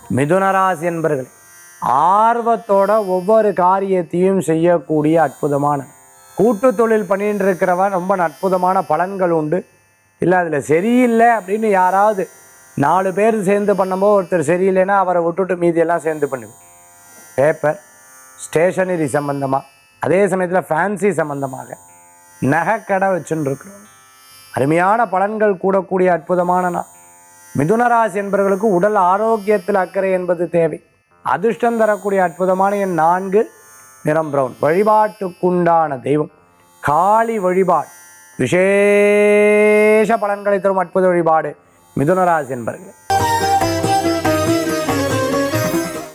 மிதுனராசி என்பர்களே ஆர்வத்தோட ஒவ்வொரு காரியத்தையும் செய்யக்கூடிய அற்புதமான கூட்டு தொழில் பண்ணிட்டு இருக்கிறவன் ரொம்ப அற்புதமான பலன்கள் உண்டு இல்லை அதில் சரியில்லை அப்படின்னு யாராவது நாலு பேர் சேர்ந்து பண்ணும்போது ஒருத்தர் சரியில்லைன்னா அவரை விட்டுட்டு மீதியெல்லாம் சேர்ந்து பண்ணுவேன் பேப்பர் ஸ்டேஷனரி சம்பந்தமாக அதே சமயத்தில் ஃபேன்சி சம்பந்தமாக நகைக்கடை வச்சுன்னு இருக்கிறோம் அருமையான பலன்கள் கூடக்கூடிய அற்புதமான நாள் மிதுனராசி என்பவர்களுக்கு உடல் ஆரோக்கியத்தில் அக்கறை என்பது தேவை அதிர்ஷ்டம் தரக்கூடிய அற்புதமான எண் நான்கு நிறம் பிரவுன் வழிபாட்டுக்குண்டான தெய்வம் காளி வழிபாடு விசேஷ பலன்களை தரும் அற்புத வழிபாடு மிதுனராசி என்பர்கள்